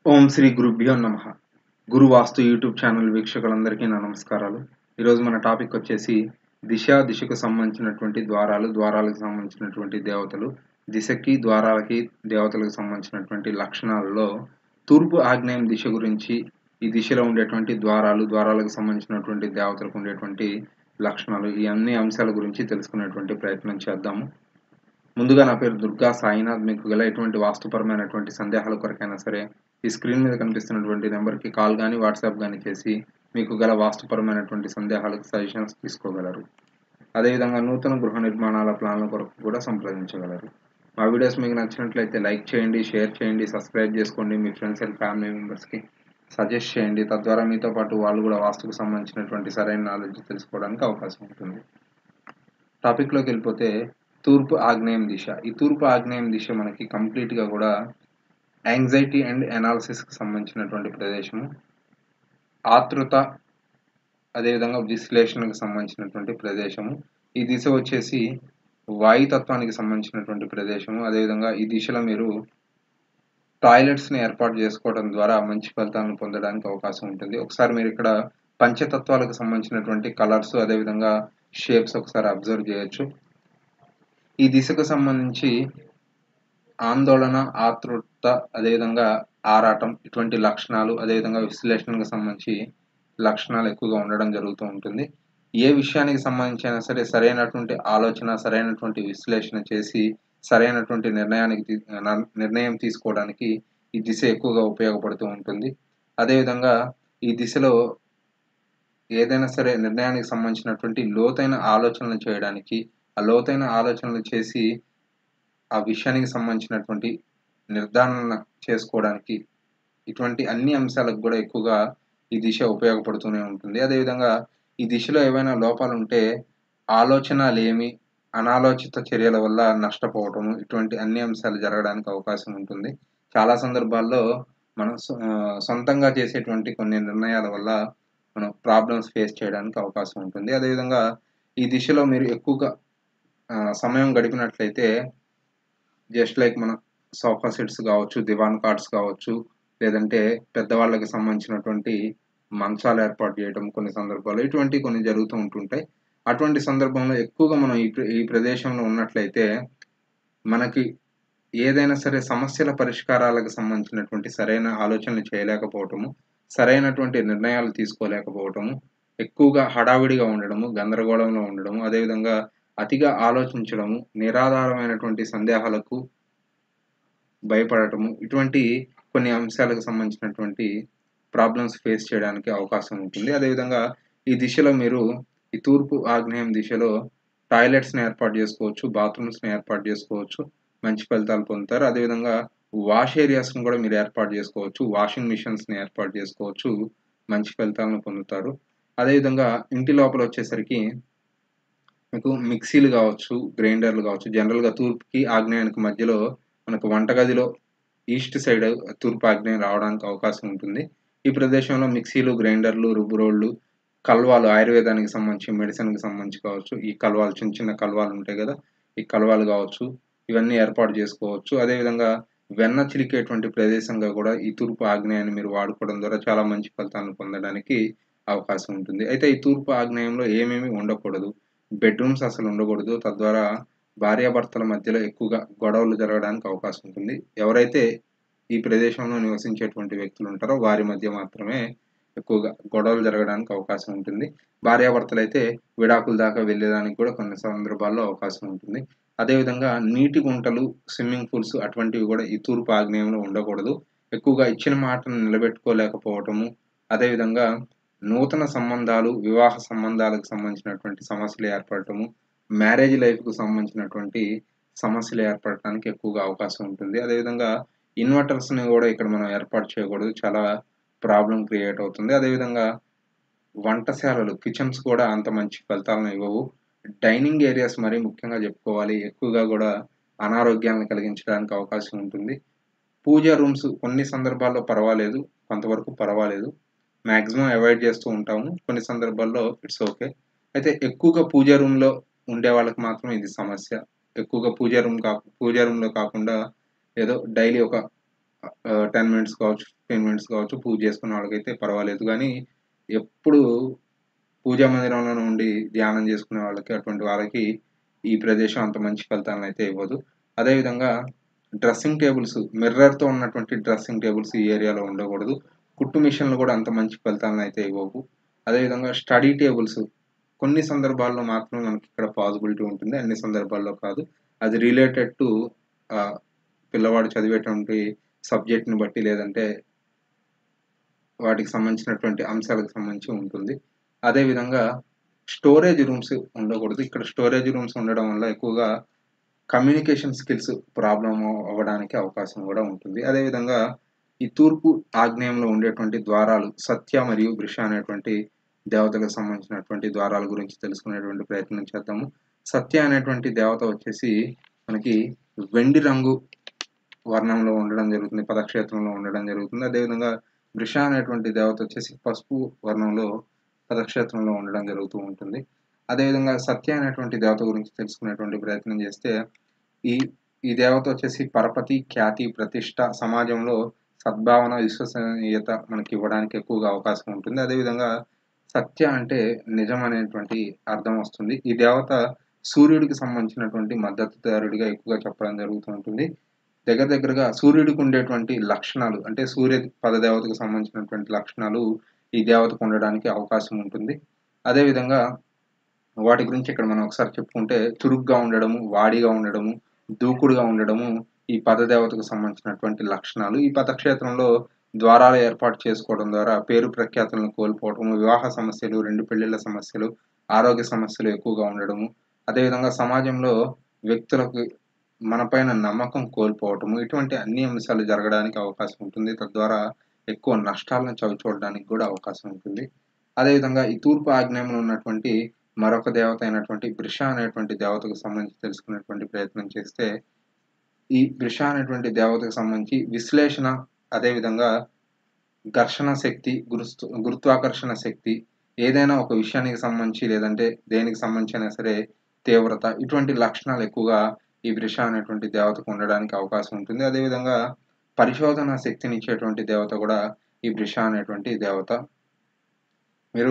ఓం శ్రీ గురుభ్యో నమ గురు వాస్తు YouTube channel వీక్షకులందరికీ నా నమస్కారాలు ఈరోజు మన టాపిక్ వచ్చేసి దిశ దిశకు సంబంధించినటువంటి ద్వారాలు ద్వారాలకు సంబంధించినటువంటి దేవతలు దిశకి ద్వారాలకి దేవతలకు సంబంధించినటువంటి లక్షణాలలో తూర్పు ఆగ్నేయం దిశ గురించి ఈ దిశలో ఉండేటువంటి ద్వారాలు ద్వారాలకు సంబంధించినటువంటి దేవతలకు ఉండేటువంటి లక్షణాలు ఈ అన్ని అంశాల గురించి తెలుసుకునేటువంటి ప్రయత్నం చేద్దాము ముందుగా నా పేరు దుర్గా సాయినాథ్ మీకు గల ఎటువంటి వాస్తుపరమైనటువంటి సందేహాల కొరకైనా సరే ఈ స్క్రీన్ మీద కనిపిస్తున్నటువంటి నెంబర్కి కాల్ కానీ వాట్సాప్ కానీ చేసి మీకు గల వాస్తుపరమైనటువంటి సందేహాలకు సజెషన్స్ తీసుకోగలరు అదేవిధంగా నూతన గృహ నిర్మాణాల ప్లాన్ల కొరకు కూడా సంప్రదించగలరు మా వీడియోస్ మీకు నచ్చినట్లయితే లైక్ చేయండి షేర్ చేయండి సబ్స్క్రైబ్ చేసుకోండి మీ ఫ్రెండ్స్ అండ్ ఫ్యామిలీ మెంబర్స్కి సజెస్ట్ చేయండి తద్వారా మీతో పాటు వాళ్ళు కూడా వాస్తుకు సంబంధించినటువంటి సరైన నాలెడ్జ్ తెలుసుకోవడానికి అవకాశం ఉంటుంది టాపిక్లోకి వెళ్ళిపోతే తూర్పు ఆగ్నేయం దిశ ఈ తూర్పు ఆగ్నేయం దిశ మనకి కంప్లీట్గా కూడా యాంగ్జైటీ అండ్ ఎనాలిసిస్కి సంబంధించినటువంటి ప్రదేశము ఆతృత అదేవిధంగా విశ్లేషణకు సంబంధించినటువంటి ప్రదేశము ఈ దిశ వచ్చేసి వాయుతత్వానికి సంబంధించినటువంటి ప్రదేశము అదేవిధంగా ఈ దిశలో మీరు టాయిలెట్స్ని ఏర్పాటు చేసుకోవడం ద్వారా మంచి ఫలితాలను పొందడానికి అవకాశం ఉంటుంది ఒకసారి మీరు ఇక్కడ పంచతత్వాలకు సంబంధించినటువంటి కలర్స్ అదేవిధంగా షేప్స్ ఒకసారి అబ్జర్వ్ చేయొచ్చు ఈ దిశకు సంబంధించి ఆందోళన ఆతృత అదేవిధంగా ఆరాటం ఇటువంటి లక్షణాలు అదేవిధంగా విశ్లేషణకు సంబంధించి లక్షణాలు ఎక్కువగా ఉండడం జరుగుతూ ఉంటుంది ఏ విషయానికి సంబంధించి అయినా సరే సరైనటువంటి ఆలోచన సరైనటువంటి విశ్లేషణ చేసి సరైనటువంటి నిర్ణయానికి నిర్ణయం తీసుకోవడానికి ఈ దిశ ఎక్కువగా ఉపయోగపడుతూ ఉంటుంది అదేవిధంగా ఈ దిశలో ఏదైనా సరే నిర్ణయానికి సంబంధించినటువంటి లోతైన ఆలోచనలు చేయడానికి ఆ లోతైన ఆలోచనలు చేసి ఆ విషయానికి సంబంధించినటువంటి నిర్ధారణ చేసుకోవడానికి ఇటువంటి అన్ని అంశాలకు కూడా ఎక్కువగా ఈ దిశ ఉపయోగపడుతూనే ఉంటుంది అదేవిధంగా ఈ దిశలో ఏవైనా లోపాలు ఉంటే ఆలోచన లేమి అనాలోచిత చర్యల వల్ల నష్టపోవటము ఇటువంటి అన్ని అంశాలు జరగడానికి అవకాశం ఉంటుంది చాలా సందర్భాల్లో మనం సొంతంగా చేసేటువంటి కొన్ని నిర్ణయాల వల్ల మనం ప్రాబ్లమ్స్ ఫేస్ చేయడానికి అవకాశం ఉంటుంది అదేవిధంగా ఈ దిశలో మీరు ఎక్కువగా సమయం గడిపినట్లయితే జస్ట్ లైక్ మన సోఫా సెట్స్ కావచ్చు దివాన్ కార్డ్స్ కావచ్చు లేదంటే పెద్దవాళ్ళకి సంబంధించినటువంటి మంచాలు ఏర్పాటు చేయడం కొన్ని సందర్భాల్లో ఇటువంటి కొన్ని జరుగుతూ ఉంటుంటాయి అటువంటి సందర్భంలో ఎక్కువగా మనం ఈ ఈ ప్రదేశంలో ఉన్నట్లయితే మనకి ఏదైనా సరే సమస్యల పరిష్కారాలకు సంబంధించినటువంటి సరైన ఆలోచనలు చేయలేకపోవటము సరైనటువంటి నిర్ణయాలు తీసుకోలేకపోవటము ఎక్కువగా హడావిడిగా ఉండడము గందరగోళంలో ఉండడము అదేవిధంగా అతిగా ఆలోచించడము నిరాధారమైనటువంటి సందేహాలకు భయపడటము ఇటువంటి కొన్ని అంశాలకు సంబంధించినటువంటి ప్రాబ్లమ్స్ ఫేస్ చేయడానికి అవకాశం ఉంటుంది అదేవిధంగా ఈ దిశలో మీరు ఈ తూర్పు ఆగ్నేయం దిశలో టాయిలెట్స్ని ఏర్పాటు చేసుకోవచ్చు బాత్రూమ్స్ని ఏర్పాటు చేసుకోవచ్చు మంచి ఫలితాలు పొందుతారు అదేవిధంగా వాష్ ఏరియాస్ని కూడా మీరు ఏర్పాటు చేసుకోవచ్చు వాషింగ్ మిషన్స్ని ఏర్పాటు చేసుకోవచ్చు మంచి ఫలితాలను పొందుతారు అదేవిధంగా ఇంటి లోపల వచ్చేసరికి మీకు మిక్సీలు కావచ్చు గ్రైండర్లు కావచ్చు జనరల్గా తూర్పుకి ఆగ్నేయానికి మధ్యలో మనకు వంటగదిలో ఈస్ట్ సైడ్ తూర్పు ఆగ్నేయం రావడానికి అవకాశం ఉంటుంది ఈ ప్రదేశంలో మిక్సీలు గ్రైండర్లు రుబ్బురోళ్ళు కల్వాలు ఆయుర్వేదానికి సంబంధించి మెడిసిన్కి సంబంధించి కావచ్చు ఈ కల్వాలు చిన్న చిన్న కల్వాలు ఉంటాయి కదా ఈ కల్వాలు కావచ్చు ఇవన్నీ ఏర్పాటు చేసుకోవచ్చు అదేవిధంగా వెన్న చిలికేటువంటి ప్రదేశంగా కూడా ఈ తూర్పు ఆగ్నేయాన్ని మీరు వాడుకోవడం ద్వారా చాలా మంచి ఫలితాలను పొందడానికి అవకాశం ఉంటుంది అయితే ఈ తూర్పు ఆగ్నేయంలో ఏమేమి ఉండకూడదు బెడ్రూమ్స్ అసలు ఉండకూడదు తద్వారా భార్యాభర్తల మధ్యలో ఎక్కువగా గొడవలు జరగడానికి అవకాశం ఉంటుంది ఎవరైతే ఈ ప్రదేశంలో నివసించేటువంటి వ్యక్తులు ఉంటారో వారి మధ్య మాత్రమే ఎక్కువగా గొడవలు జరగడానికి అవకాశం ఉంటుంది భార్యాభర్తలు అయితే విడాకుల దాకా వెళ్ళేదానికి కూడా కొన్ని సందర్భాల్లో అవకాశం ఉంటుంది అదేవిధంగా నీటి గుంటలు స్విమ్మింగ్ పూల్స్ అటువంటివి కూడా ఈ తూర్పు ఆగ్నేయంలో ఉండకూడదు ఎక్కువగా ఇచ్చిన మాటను నిలబెట్టుకోలేకపోవటము అదేవిధంగా నూతన సంబంధాలు వివాహ సంబంధాలకు సంబంధించినటువంటి సమస్యలు ఏర్పడటము మ్యారేజ్ లైఫ్కు సంబంధించినటువంటి సమస్యలు ఏర్పడటానికి ఎక్కువగా అవకాశం ఉంటుంది అదేవిధంగా ఇన్వర్టర్స్ని కూడా ఇక్కడ మనం ఏర్పాటు చేయకూడదు చాలా ప్రాబ్లం క్రియేట్ అవుతుంది అదేవిధంగా వంటశాలలు కిచెన్స్ కూడా అంత మంచి ఫలితాలను ఇవ్వవు డైనింగ్ ఏరియాస్ మరీ ముఖ్యంగా చెప్పుకోవాలి ఎక్కువగా కూడా అనారోగ్యాలను కలిగించడానికి అవకాశం ఉంటుంది పూజా రూమ్స్ కొన్ని సందర్భాల్లో పర్వాలేదు కొంతవరకు పర్వాలేదు మ్యాక్సిమం అవాయిడ్ చేస్తూ ఉంటాము కొన్ని సందర్భాల్లో ఇట్స్ ఓకే అయితే ఎక్కువగా పూజా రూమ్లో ఉండే వాళ్ళకి మాత్రం ఇది సమస్య ఎక్కువగా పూజా రూమ్ కా పూజా రూమ్లో కాకుండా ఏదో డైలీ ఒక టెన్ మినిట్స్ కావచ్చు ఫిఫ్టీన్ మినిట్స్ కావచ్చు పూజ చేసుకున్న వాళ్ళకైతే పర్వాలేదు కానీ ఎప్పుడు పూజా మందిరంలో ఉండి ధ్యానం చేసుకునే వాళ్ళకి అటువంటి వాళ్ళకి ఈ ప్రదేశం అంత మంచి ఫలితాలను అయితే ఇవ్వదు అదేవిధంగా డ్రెస్సింగ్ టేబుల్స్ మిర్రర్తో ఉన్నటువంటి డ్రెస్సింగ్ టేబుల్స్ ఈ ఏరియాలో ఉండకూడదు కుట్టు మిషన్లు కూడా అంత మంచి ఫలితాలను అయితే ఇవ్వవు అదేవిధంగా స్టడీ టేబుల్స్ కొన్ని సందర్భాల్లో మాత్రమే మనకి ఇక్కడ పాసిబిలిటీ ఉంటుంది అన్ని సందర్భాల్లో కాదు అది రిలేటెడ్ టు పిల్లవాడు చదివేటువంటి సబ్జెక్ట్ని బట్టి లేదంటే వాటికి సంబంధించినటువంటి అంశాలకు సంబంధించి ఉంటుంది అదేవిధంగా స్టోరేజ్ రూమ్స్ ఉండకూడదు ఇక్కడ స్టోరేజ్ రూమ్స్ ఉండడం వల్ల ఎక్కువగా కమ్యూనికేషన్ స్కిల్స్ ప్రాబ్లం అవ్వడానికి అవకాశం కూడా ఉంటుంది అదేవిధంగా ఈ తూర్పు ఆగ్నేయంలో ఉండేటువంటి ద్వారాలు సత్య మరియు వృష అనేటువంటి దేవతలకు సంబంధించినటువంటి ద్వారాల గురించి తెలుసుకునేటువంటి ప్రయత్నం చేద్దాము సత్య అనేటువంటి దేవత వచ్చేసి మనకి వెండి రంగు వర్ణంలో ఉండడం జరుగుతుంది పదక్షేత్రంలో ఉండడం జరుగుతుంది అదేవిధంగా వృష అనేటువంటి దేవత వచ్చేసి పసుపు వర్ణంలో పదక్షేత్రంలో ఉండడం జరుగుతూ ఉంటుంది అదేవిధంగా సత్య అనేటువంటి దేవత గురించి తెలుసుకునేటువంటి ప్రయత్నం చేస్తే ఈ ఈ దేవత వచ్చేసి పరపతి ఖ్యాతి ప్రతిష్ట సమాజంలో సద్భావన విశ్వసనీయత మనకి ఇవ్వడానికి ఎక్కువగా అవకాశం ఉంటుంది అదేవిధంగా సత్య అంటే నిజం అనేటువంటి అర్థం వస్తుంది ఈ దేవత సూర్యుడికి సంబంధించినటువంటి మద్దతుదారుడిగా ఎక్కువగా చెప్పడం జరుగుతూ ఉంటుంది దగ్గర దగ్గరగా సూర్యుడికి ఉండేటువంటి లక్షణాలు అంటే సూర్య పదదేవతకు సంబంధించినటువంటి లక్షణాలు ఈ దేవతకు ఉండడానికి అవకాశం ఉంటుంది అదేవిధంగా వాటి గురించి ఇక్కడ మనం ఒకసారి చెప్పుకుంటే చురుగ్గా ఉండడము వాడిగా ఉండడము దూకుడుగా ఉండడము ఈ పదదేవతకు సంబంధించినటువంటి లక్షణాలు ఈ పదక్షేత్రంలో ద్వారాలు ఏర్పాటు చేసుకోవడం ద్వారా పేరు ప్రఖ్యాతులను కోల్పోవడము వివాహ సమస్యలు రెండు పెళ్లిళ్ళ సమస్యలు ఆరోగ్య సమస్యలు ఎక్కువగా ఉండడము అదేవిధంగా సమాజంలో వ్యక్తులకు మనపైన నమ్మకం కోల్పోవటము ఇటువంటి అన్ని అంశాలు జరగడానికి అవకాశం ఉంటుంది తద్వారా ఎక్కువ నష్టాలను చవిచూడడానికి కూడా అవకాశం ఉంటుంది అదేవిధంగా ఈ తూర్పు ఆగ్నేయంలో ఉన్నటువంటి మరొక దేవత అయినటువంటి వృష అనేటువంటి దేవతకు సంబంధించి తెలుసుకునేటువంటి ప్రయత్నం చేస్తే ఈ వృష అనేటువంటి దేవతకు సంబంధించి విశ్లేషణ అదేవిధంగా ఘర్షణ శక్తి గురుస్తు గురుత్వాకర్షణ శక్తి ఏదైనా ఒక విషయానికి సంబంధించి లేదంటే దేనికి సంబంధించి అయినా సరే తీవ్రత ఇటువంటి లక్షణాలు ఎక్కువగా ఈ వృష అనేటువంటి దేవతకు ఉండడానికి అవకాశం ఉంటుంది అదేవిధంగా పరిశోధన శక్తిని ఇచ్చేటువంటి దేవత కూడా ఈ వృష అనేటువంటి దేవత మీరు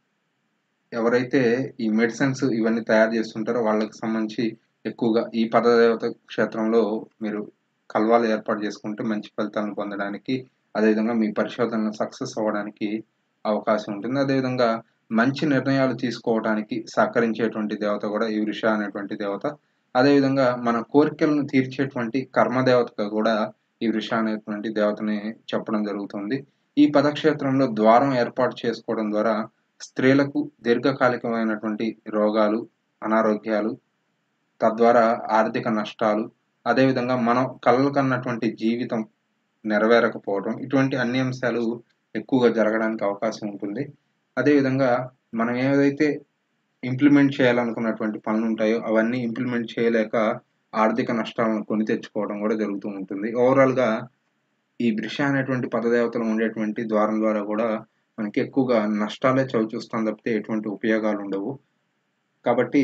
ఎవరైతే ఈ మెడిసిన్స్ ఇవన్నీ తయారు చేస్తుంటారో వాళ్ళకి సంబంధించి ఎక్కువగా ఈ పదదేవత క్షేత్రంలో మీరు కల్వాలు ఏర్పాటు చేసుకుంటే మంచి ఫలితాలను పొందడానికి అదేవిధంగా మీ పరిశోధనలు సక్సెస్ అవ్వడానికి అవకాశం ఉంటుంది అదేవిధంగా మంచి నిర్ణయాలు తీసుకోవడానికి సహకరించేటువంటి దేవత కూడా ఈ వృష అనేటువంటి దేవత అదేవిధంగా మన కోరికలను తీర్చేటువంటి కర్మదేవతగా కూడా ఈ వృష అనేటువంటి దేవతని చెప్పడం జరుగుతుంది ఈ పదక్షేత్రంలో ద్వారం ఏర్పాటు చేసుకోవడం ద్వారా స్త్రీలకు దీర్ఘకాలికమైనటువంటి రోగాలు అనారోగ్యాలు తద్వారా ఆర్థిక నష్టాలు అదేవిధంగా మనం కలలు కన్నటువంటి జీవితం నెరవేరకపోవడం ఇటువంటి అన్ని అంశాలు ఎక్కువగా జరగడానికి అవకాశం ఉంటుంది అదేవిధంగా మనం ఏదైతే ఇంప్లిమెంట్ చేయాలనుకున్నటువంటి పనులు ఉంటాయో అవన్నీ ఇంప్లిమెంట్ చేయలేక ఆర్థిక నష్టాలను కొని తెచ్చుకోవడం కూడా జరుగుతూ ఉంటుంది ఓవరాల్గా ఈ వృష అనేటువంటి పదదేవతలు ఉండేటువంటి ద్వారం ద్వారా కూడా మనకి ఎక్కువగా నష్టాలే చవి చూస్తాం తప్పితే ఎటువంటి ఉపయోగాలు ఉండవు కాబట్టి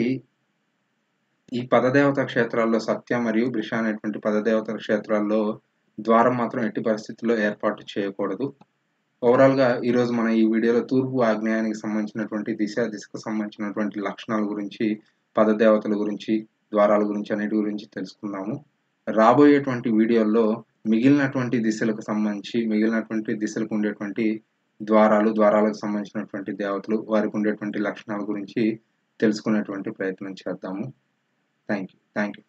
ఈ పదదేవత క్షేత్రాల్లో సత్య మరియు వృష అనేటువంటి పదదేవత క్షేత్రాల్లో ద్వారం మాత్రం ఎట్టి పరిస్థితుల్లో ఏర్పాటు చేయకూడదు ఓవరాల్గా ఈరోజు మన ఈ వీడియోలో తూర్పు ఆగ్నేయానికి సంబంధించినటువంటి దిశ దిశకు సంబంధించినటువంటి లక్షణాల గురించి పదదేవతల గురించి ద్వారాల గురించి అన్నిటి గురించి తెలుసుకుందాము రాబోయేటువంటి వీడియోల్లో మిగిలినటువంటి దిశలకు సంబంధించి మిగిలినటువంటి దిశలకు ఉండేటువంటి ద్వారాలు ద్వారాలకు సంబంధించినటువంటి దేవతలు వారికి ఉండేటువంటి లక్షణాల గురించి తెలుసుకునేటువంటి ప్రయత్నం చేద్దాము థ్యాంక్ యూ థ్యాంక్ యూ